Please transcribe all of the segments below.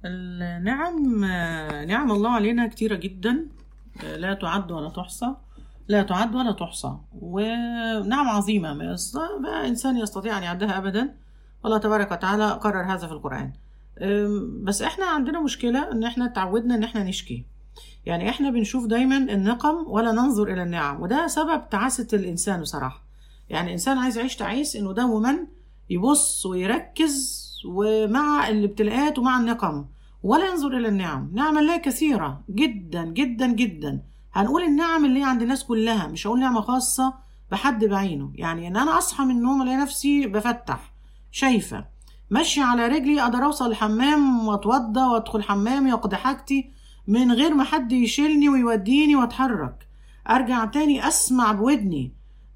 النعم نعم الله علينا كتيرة جدا لا تعد ولا تحصى لا تعد ولا تحصى ونعم عظيمة ما يست- ما إنسان يستطيع أن يعدها أبدا الله تبارك وتعالى قرر هذا في القرآن أم، بس احنا عندنا مشكلة ان احنا تعودنا ان احنا نشكي يعني احنا بنشوف دايما النقم ولا ننظر الى النعم وده سبب تعاسة الانسان بصراحة يعني الانسان عايز يعيش تعيس انه دايما يبص ويركز ومع الابتلاءات ومع النقم ولا ينظر الى النعم نعم الله كثيرة جدا جدا جدا هنقول النعم اللي هي عند الناس كلها مش هقول نعمة خاصة بحد بعينه يعني ان انا اصحى من النوم الاقي نفسي بفتح شايفة ماشية على رجلي اقدر اوصل الحمام واتوضى وادخل حمامي واقضي حاجتي من غير ما حد يشيلني ويوديني واتحرك ارجع تاني اسمع بودني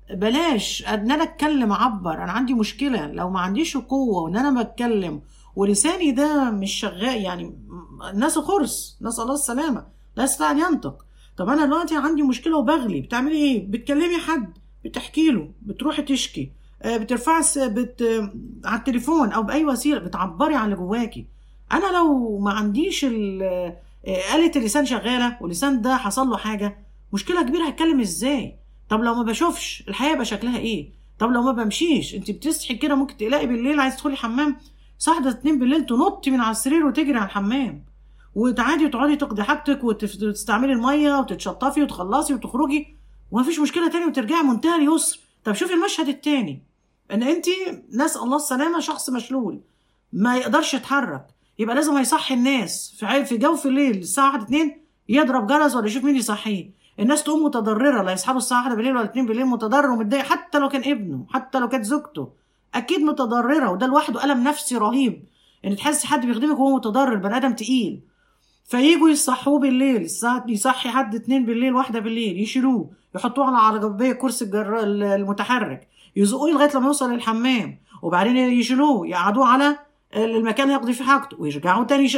بلاش ان انا اتكلم اعبر انا عندي مشكله لو ما عنديش القوه وان انا بتكلم ولساني ده مش شغال يعني الناس خرس نسال الله السلامه لا يستطيع ان ينطق طب انا دلوقتي عندي مشكله وبغلي بتعملي ايه بتكلمي حد بتحكي له بتروحي تشكي آه، بترفعي الس- بت... آه، على التليفون او باي وسيله بتعبري عن اللي جواكي انا لو ما عنديش ال- آه، آلة اللسان شغاله واللسان ده حصل له حاجه مشكله كبيره هتكلم ازاي طب لو ما بشوفش الحياه يبقى شكلها ايه طب لو ما بمشيش انت بتصحي كده ممكن تلاقي بالليل عايز تدخلي حمام الساعه 1 2 بالليل تنطي من على السرير وتجري على الحمام وتعادي وتقعدي تقضي حاجتك وتف- وتستعملي الميه وتتشطفي وتخلصي وتخرجي ومفيش مشكله تاني وترجعي منتهى اليسر طب شوفي المشهد التاني ان انت نسال الله السلامه شخص مشلول ما يقدرش يتحرك يبقى لازم هيصحي الناس في عي- في جوف الليل الساعه 1 2 يضرب جرس ولا يشوف مين يصحيه الناس تقوم متضرره لا يصحوا الساعه 1 بالليل ولا 2 بالليل متضرر ومتضايق حتى لو كان ابنه حتى لو كانت زوجته اكيد متضرره وده لوحده الم نفسي رهيب ان تحس حد بيخدمك وهو متضرر بني ادم تقيل فييجوا يصحوه بالليل الساعة يصحي حد اتنين بالليل واحدة بالليل يشيلوه يحطوه على عربية كرسي الجر... المتحرك يزقوه لغاية لما يوصل الحمام وبعدين يشيلوه يقعدوه على المكان اللي يقضي فيه حاجته ويرجعوا تاني ش...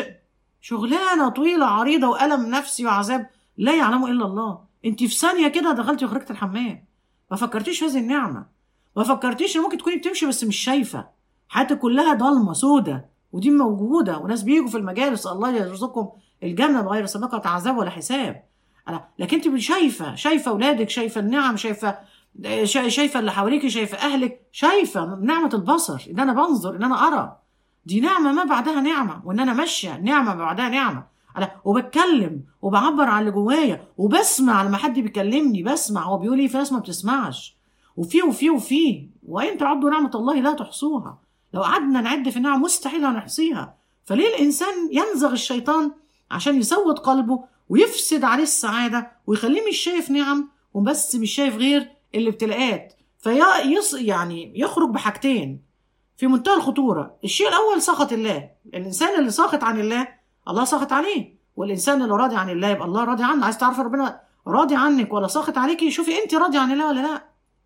شغلانة طويلة عريضة وألم نفسي وعذاب لا يعلمه إلا الله انت في ثانية كده دخلتي وخرجت الحمام ما فكرتيش في هذه النعمة ما فكرتيش ان ممكن تكوني بتمشي بس مش شايفة حياتك كلها ضلمة سودة ودي موجودة وناس بيجوا في المجالس الله يرزقكم الجنة بغير سابقة عذاب ولا حساب أنا لكن انت شايفة شايفة أولادك شايفة النعم شايفة شا- شايفة اللي حواليك شايفة أهلك شايفة نعمة البصر إن أنا بنظر إن أنا أرى دي نعمة ما بعدها نعمة وإن أنا ماشية نعمة ما بعدها نعمة أنا وبتكلم وبعبر عن اللي جوايا وبسمع لما حد بيكلمني بسمع هو بيقول إيه في ناس ما بتسمعش وفي وفي وفي وإن تعدوا نعمة الله لا تحصوها لو قعدنا نعد في النعم مستحيل هنحصيها فليه الإنسان ينزغ الشيطان عشان يسود قلبه ويفسد عليه السعادة ويخليه مش شايف نعم وبس مش شايف غير الابتلاءات فيص يعني يخرج بحاجتين في منتهى الخطورة الشيء الأول سخط الله الإنسان اللي ساخط عن الله الله ساخط عليه والإنسان اللي راضي عن الله يبقى الله راضي عنه عايز تعرف ربنا راضي عنك ولا ساخط عليكي شوفي أنت راضي عن الله ولا لا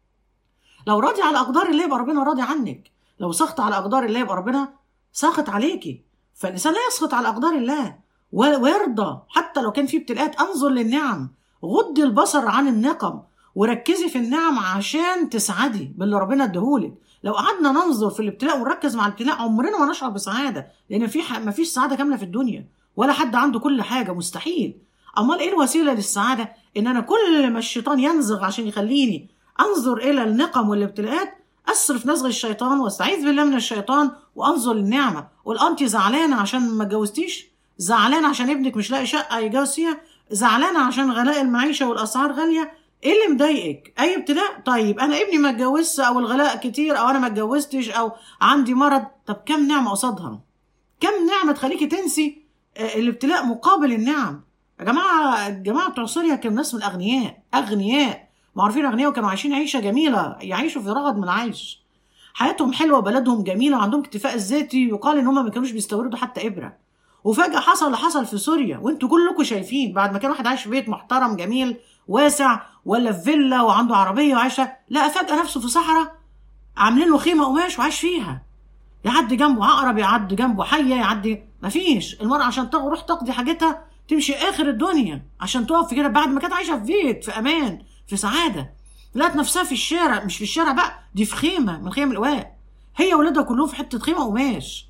لو راضي على أقدار الله يبقى ربنا راضي عنك لو سخط على أقدار الله يبقى ربنا ساخط عليكي فالإنسان لا يسخط على أقدار الله و- ويرضى حتى لو كان في ابتلاءات انظر للنعم غضي البصر عن النقم وركزي في النعم عشان تسعدي باللي ربنا اداهولك لو قعدنا ننظر في الابتلاء ونركز مع الابتلاء عمرنا ما نشعر بسعاده لان في ح... ما فيش سعاده كامله في الدنيا ولا حد عنده كل حاجه مستحيل امال ايه الوسيله للسعاده ان انا كل ما الشيطان ينزغ عشان يخليني انظر الى النقم والابتلاءات اصرف نزغ الشيطان واستعيذ بالله من الشيطان وانظر للنعمه قول انت زعلانه عشان ما اتجوزتيش زعلانه عشان ابنك مش لاقي شقه يتجوز فيها زعلانه عشان غلاء المعيشه والاسعار غاليه ايه اللي مضايقك اي ابتلاء طيب انا ابني ما اتجوزش او الغلاء كتير او انا ما اتجوزتش او عندي مرض طب كم نعمه قصادها كم نعمه تخليكي تنسي آه، الابتلاء مقابل النعم يا جماعه الجماعه بتوع سوريا كانوا ناس من الاغنياء اغنياء معروفين اغنياء وكانوا عايشين عيشه جميله يعيشوا في رغد من العيش حياتهم حلوه بلدهم جميله وعندهم اكتفاء ذاتي يقال ان هم ما كانوش بيستوردوا حتى ابره وفجأة حصل اللي حصل في سوريا وانتوا كلكم شايفين بعد ما كان واحد عايش في بيت محترم جميل واسع ولا في فيلا وعنده عربية وعايشة لقى فجأة نفسه في صحراء عاملين له خيمة قماش وعايش فيها يعدي جنبه عقرب يعدي جنبه حية يعدي مفيش المرأة عشان تروح تقضي حاجتها تمشي آخر الدنيا عشان تقف في كده بعد ما كانت عايشة في بيت في أمان في سعادة لقت نفسها في الشارع مش في الشارع بقى دي في خيمة من خيم الإواء هي ولادها كلهم في حتة خيمة قماش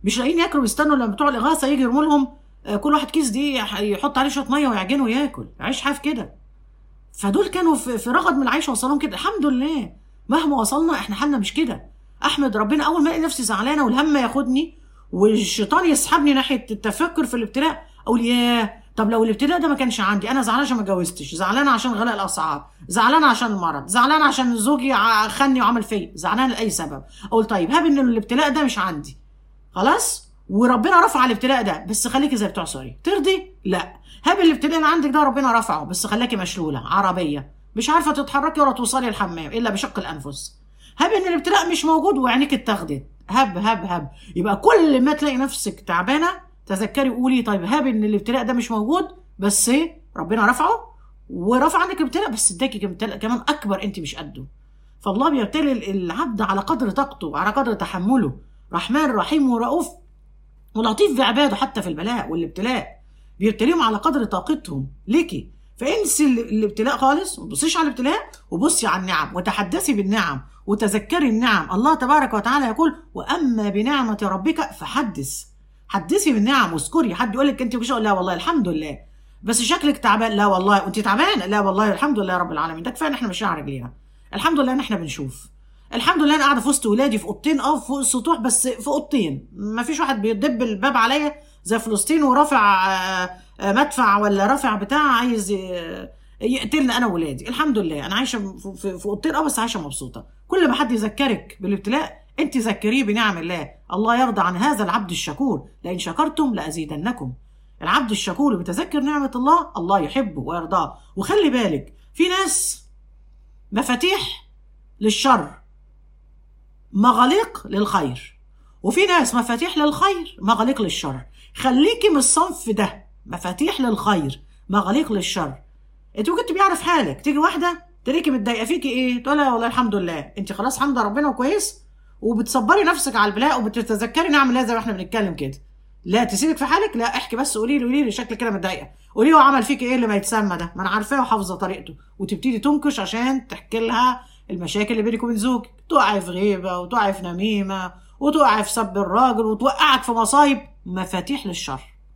مش لاقيين ياكلوا بيستنوا لما بتوع الاغاثه يجي يرموا لهم آه، كل واحد كيس دي يحط عليه شويه ميه ويعجنه وياكل عيش حاف كده فدول كانوا في في رغد من العيش وصلهم كده الحمد لله مهما وصلنا احنا حالنا مش كده احمد ربنا اول ما الاقي نفسي زعلانه والهم ياخدني والشيطان يسحبني ناحيه التفكر في الابتلاء اقول ياه طب لو الابتلاء ده ما كانش عندي انا زعلانه عشان ما اتجوزتش زعلانه عشان غلاء الاسعار زعلانه عشان المرض زعلانه عشان زوجي ع- خاني وعمل فيا زعلانه لاي سبب اقول طيب هاب ان الابتلاء ده مش عندي خلاص وربنا رفع الابتلاء ده بس خليكي زي بتوع سوريا ترضي لا هاب الابتلاء اللي عندك ده ربنا رفعه بس خلاكي مشلوله عربيه مش عارفه تتحركي ولا توصلي الحمام الا بشق الانفس هاب ان الابتلاء مش موجود وعينيك اتاخدت هب هب هب يبقى كل ما تلاقي نفسك تعبانه تذكري قولي طيب هاب ان الابتلاء ده مش موجود بس إيه؟ ربنا رفعه ورفع عنك الابتلاء بس اداكي ابتلاء كمان اكبر انت مش قده فالله بيبتلي العبد على قدر طاقته وعلى قدر تحمله رحمن رحيم ورؤوف ولطيف بعباده حتى في البلاء والابتلاء بيبتليهم على قدر طاقتهم ليكي فانسي ال- الابتلاء خالص ما تبصيش على الابتلاء وبصي على النعم وتحدثي بالنعم وتذكري النعم الله تبارك وتعالى يقول واما بنعمه ربك فحدث حدثي بالنعم واذكري حد يقول لك انت مش لا والله الحمد لله بس شكلك تعبان لا والله وانت تعبان لا والله الحمد لله رب العالمين ده كفايه ان احنا ماشيين على رجلينا الحمد لله ان احنا بنشوف الحمد لله انا قاعده في وسط ولادي في اوضتين اه فوق السطوح بس في اوضتين ما فيش واحد بيدب الباب عليا زي فلسطين ورافع آه، آه، مدفع ولا رافع بتاع عايز ي- يقتلني انا وولادي الحمد لله انا عايشه في- في في اوضتين اه بس عايشه مبسوطه كل ما حد يذكرك بالابتلاء انت ذكريه بنعم الله الله يرضى عن هذا العبد الشكور لئن شكرتم لازيدنكم العبد الشكور اللي بيتذكر نعمه الله الله يحبه ويرضاه وخلي بالك في ناس مفاتيح للشر مغاليق للخير وفي ناس مفاتيح للخير مغاليق للشر خليكي من الصنف ده مفاتيح للخير مغاليق للشر انت ممكن تبقي عارف حالك تيجي واحده تلاقيكي متضايقه فيكي ايه تقول لها والله الحمد لله انت خلاص حمد ربنا وكويس وبتصبري نفسك على البلاء وبتتذكري نعم الله زي ما احنا بنتكلم كده لا تسيبك في حالك لا احكي بس قولي لي قولي لي شكلك كده متضايقه قولي له عمل فيك ايه اللي ما يتسمى ده ما انا عارفاه وحافظه طريقته وتبتدي تنكش عشان تحكي لها المشاكل اللي بينك وبين زوجك تقعي في غيبه وتقعي في نميمه وتقعي في سب الراجل وتوقعك في مصايب مفاتيح للشر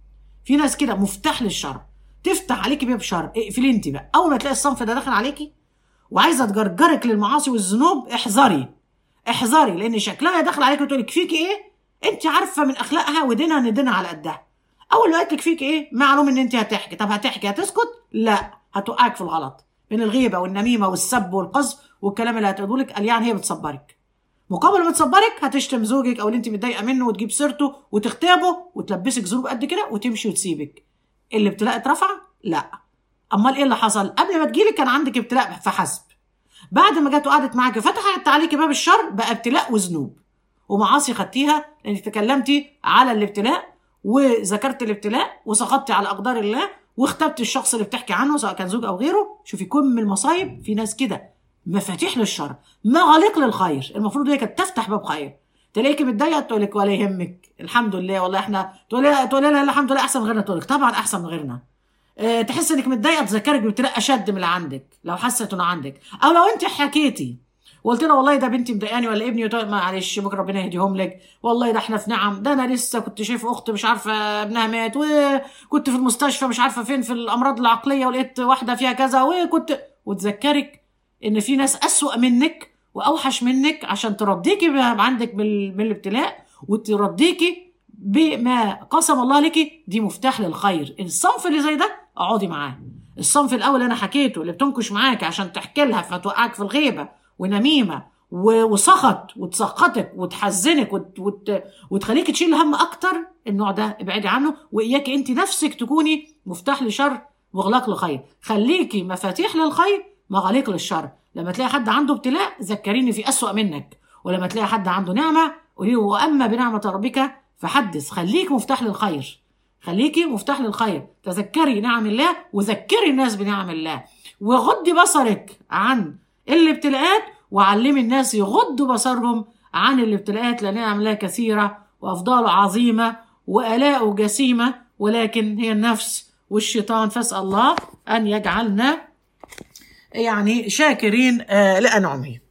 في ناس كده مفتاح للشر تفتح عليكي باب شر اقفلي انت بقى اول ما تلاقي الصنف ده داخل عليكي وعايزه تجرجرك للمعاصي والذنوب احذري احذري لان شكلها داخل عليك وتقول لك فيكي ايه انت عارفه من اخلاقها ودينها ان دينها على قدها اول ما قالت لك فيك ايه معلوم ان انت هتحكي طب هتحكي هتسكت لا هتوقعك في الغلط من الغيبه والنميمه والسب والقذف والكلام اللي هتقوله لك قال يعني هي بتصبرك مقابل ما تصبرك هتشتم زوجك او اللي انت متضايقه منه وتجيب سيرته وتغتابه وتلبسك ذنوب قد كده وتمشي وتسيبك اللي ابتلاء اترفع لا امال ايه اللي حصل قبل ما تجيلك كان عندك ابتلاء فحسب بعد ما جت وقعدت معاك فتحت عليك باب الشر بقى ابتلاء وذنوب ومعاصي خدتيها لانك تكلمتي على الابتلاء وذكرت الابتلاء وسقطتي على اقدار الله واختبت الشخص اللي بتحكي عنه سواء كان زوج او غيره شوفي كم المصايب في ناس كده مفاتيح للشر مغاليق للخير المفروض هي كانت تفتح باب خير تلاقيكي متضايقه تقول لك ولا يهمك الحمد لله والله احنا تقول لها تقول لها الحمد لله احسن من غيرنا تقول لك طبعا احسن من غيرنا اه تحس انك متضايقه تذكرك بابتلاء اشد من اللي عندك لو حست انه عندك او لو انت حكيتي وقلت لها والله ده بنتي مضايقاني ولا ابني وتقول معلش بكره ربنا يهديهم لك والله ده احنا في نعم ده انا لسه كنت شايف اخت مش عارفه ابنها مات وكنت في المستشفى مش عارفه فين في الامراض العقليه ولقيت واحده فيها كذا وكنت وتذكرك ان في ناس اسوأ منك واوحش منك عشان ترضيكي بما عندك بال- من الابتلاء وترضيكي بما قسم الله لك دي مفتاح للخير الصنف اللي زي ده اقعدي معاه الصنف الاول انا حكيته اللي بتنكش معاك عشان تحكي لها فتوقعك في الغيبه ونميمه و- وسخط وتسخطك وتحزنك وت... وت... وتخليك تشيل هم اكتر النوع ده ابعدي عنه واياكي انت نفسك تكوني مفتاح لشر واغلاق لخير خليكي مفاتيح للخير مغاليق للشر لما تلاقي حد عنده ابتلاء ذكريني في اسوأ منك ولما تلاقي حد عنده نعمه قولي له واما بنعمه ربك فحدث خليك مفتاح للخير خليكي مفتاح للخير تذكري نعم الله وذكري الناس بنعم الله وغضي بصرك عن الابتلاءات وعلمي الناس يغضوا بصرهم عن الابتلاءات لان نعم الله كثيره وافضاله عظيمه والاءه جسيمه ولكن هي النفس والشيطان فاسال الله ان يجعلنا يعني شاكرين آه لانعمه